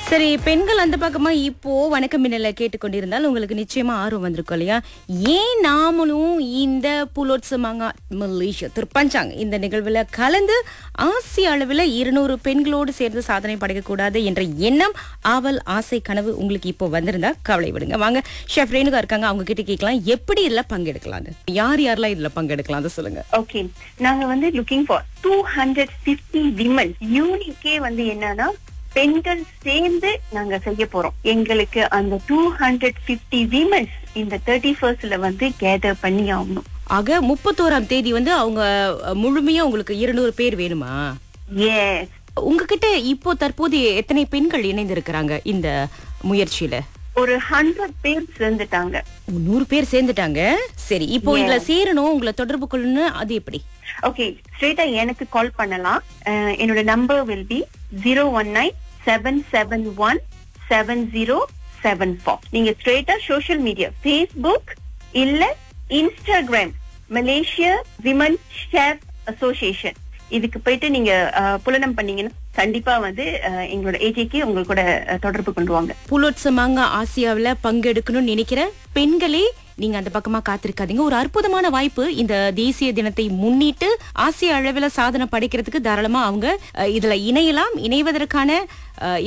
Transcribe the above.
சரி பெண்கள் அந்த பக்கமா இப்போ வணக்கம் மின்னல கேட்டுக்கொண்டிருந்தால் உங்களுக்கு நிச்சயமா ஆர்வம் வந்திருக்கும் இல்லையா ஏன் நாமளும் இந்த புலோத்சமாங்க மலேசியா திருப்பஞ்சாங் இந்த நிகழ்வுல கலந்து ஆசிய அளவில் இருநூறு பெண்களோடு சேர்ந்து சாதனை படைக்கக்கூடாது என்ற எண்ணம் ஆவல் ஆசை கனவு உங்களுக்கு இப்போ வந்திருந்தா கவலை விடுங்க வாங்க ஷெஃப் ரேணுகா இருக்காங்க அவங்க கிட்ட கேட்கலாம் எப்படி இதுல பங்கெடுக்கலாம் யார் யாரெல்லாம் இதுல பங்கெடுக்கலாம் அதை சொல்லுங்க ஓகே நாங்க வந்து looking for two hundred fifty women யூனிக்கே வந்து என்னன்னா பெண்கள் சேர்ந்து நாங்க செய்ய போறோம் எங்களுக்கு அந்த டூ ஹண்ட்ரட் பிப்டி விமன்ஸ் இந்த தேர்ட்டி ஃபர்ஸ்ட்ல வந்து கேதர் பண்ணி ஆகணும் ஆக முப்பத்தோராம் தேதி வந்து அவங்க அஹ், முழுமையா உங்களுக்கு இருநூறு பேர் வேணுமா எஸ் உங்ககிட்ட இப்போ தற்போது எத்தனை பெண்கள் இணைந்திருக்கிறாங்க இந்த முயற்சியில ஒரு ஹண்ட்ரட் பேர் சேர்ந்துட்டாங்க ஓ, நூறு பேர் சேர்ந்துட்டாங்க சரி இப்போ இதுல சேரணும் உங்களை தொடர்பு கொள்ளணும் அது எப்படி ஓகே ஸ்ட்ரெயிட்டா எனக்கு கால் பண்ணலாம் அஹ், என்னோட number will be zero one nine seven seven one seven zero seven four நீங்க ஸ்ட்ரெயிட்டா சோஷியல் மீடியா ஃபேஸ்புக் இல்ல Instagram Malaysia women shape association இதுக்கு போயிட்டு நீங்க அஹ், புலனம் பண்ணீங்கன்னா கண்டிப்பா வந்து அஹ், எங்களோட ஏஜேக்கு உங்க கூட அஹ், தொடர்பு கொண்டு வாங்க புலோத்சமாங்க ஆசியாவுல பங்கெடுக்கணும்னு நினைக்கிற பெண்களே நீங்க அந்த பக்கமா காத்திருக்காதீங்க ஒரு அற்புதமான வாய்ப்பு இந்த தேசிய தினத்தை முன்னிட்டு ஆசிய அளவில் சாதனை படைக்கிறதுக்கு தாராளமா அவங்க அஹ், இதுல இணையலாம் இணைவதற்கான அஹ்,